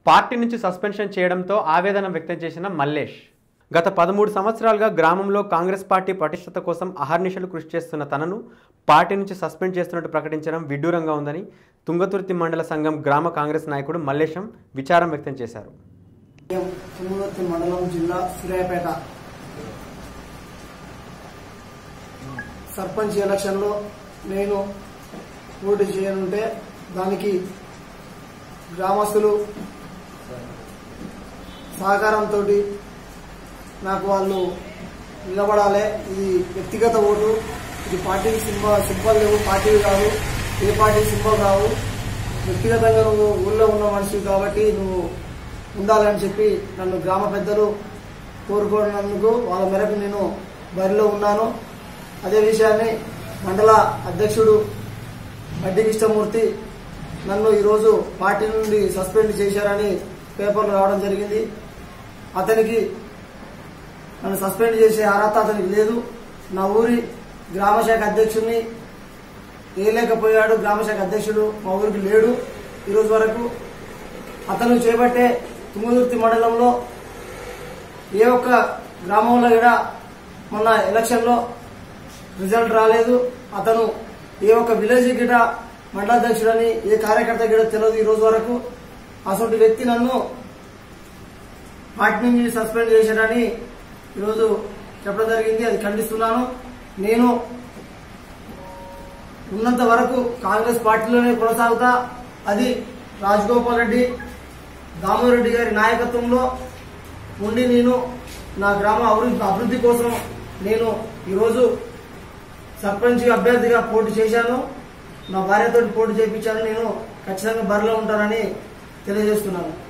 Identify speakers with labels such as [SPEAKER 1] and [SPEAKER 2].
[SPEAKER 1] party నుంచి suspension చేయడంతో ఆవేదన వ్యక్తం చేసిన మల్లేష్ గత పదమూడు సంవత్సరాలుగా గ్రామంలో కాంగ్రెస్ పార్టీ పటిష్టత కోసం అహర్నిశలు కృషి చేస్తున్న తనను పార్టీ నుంచి సస్పెండ్ చేస్తున్నట్టు ప్రకటించడం విడ్డూరంగా ఉందని తుంగతుర్తి మండల సంఘం గ్రామ కాంగ్రెస్ నాయకుడు మల్లేశం విచారం వ్యక్తం చేశారు
[SPEAKER 2] తుంగతుర్తి మండలం జిల్లా సూర్యాపేట సర్పంచ్ ఎలక్షన్లో నేను పోటీ చేయనుంటే దానికి గ్రామస్తులు సహకారంతో నాకు వాళ్ళు నిలబడాలి ఇది వ్యక్తిగత ఓటు ఇది పార్టీ సింబల్ సింబల్ లేవు పార్టీ కాదు ఏ పార్టీ సింబల్ కావు వ్యక్తిగతంగా నువ్వు ఊళ్ళో ఉన్న మనిషి కాబట్టి నువ్వు ఉండాలని చెప్పి నన్ను గ్రామ పెద్దలు కోరుకున్నందుకు వాళ్ళ మేరకు నేను బరిలో ఉన్నాను అదే విషయాన్ని మండల అధ్యక్షుడు బడ్డి కృష్ణమూర్తి నన్ను ఈరోజు పార్టీ నుండి సస్పెండ్ చేశారని పేపర్లు రావడం జరిగింది అతనికి నన్ను సస్పెండ్ చేసే అర్హత అతనికి లేదు నా ఊరి గ్రామశాఖ అధ్యక్షుడిని వేయలేకపోయాడు గ్రామశాఖ అధ్యక్షుడు మా ఊరికి లేడు ఈరోజు వరకు అతను చేపట్టే తుంగదుర్తి మండలంలో ఏ ఒక్క గ్రామంలో కూడా మొన్న ఎలక్షన్లో రిజల్ట్ రాలేదు అతను ఏ ఒక్క విలేజ్ గిట మండలాధ్యక్షుడని ఏ కార్యకర్త గిట తెలియదు ఈ రోజు వరకు అసలు వ్యక్తి నన్ను పార్టీ నుంచి సస్పెండ్ చేశాడని ఈరోజు చెప్పడం జరిగింది అది ఖండిస్తున్నాను నేను ఉన్నంత వరకు కాంగ్రెస్ పార్టీలోనే కొనసాగుతా అది రాజగోపాల్ రెడ్డి దామోరెడ్డి గారి నాయకత్వంలో ఉండి నేను నా గ్రామ అభివృద్ధి అభివృద్ధి కోసం నేను ఈరోజు సర్పంచ్ అభ్యర్థిగా పోటీ చేశాను నా భార్యతో పోటీ చేయించాను నేను ఖచ్చితంగా బరిలో ఉంటానని తెలియజేస్తున్నాను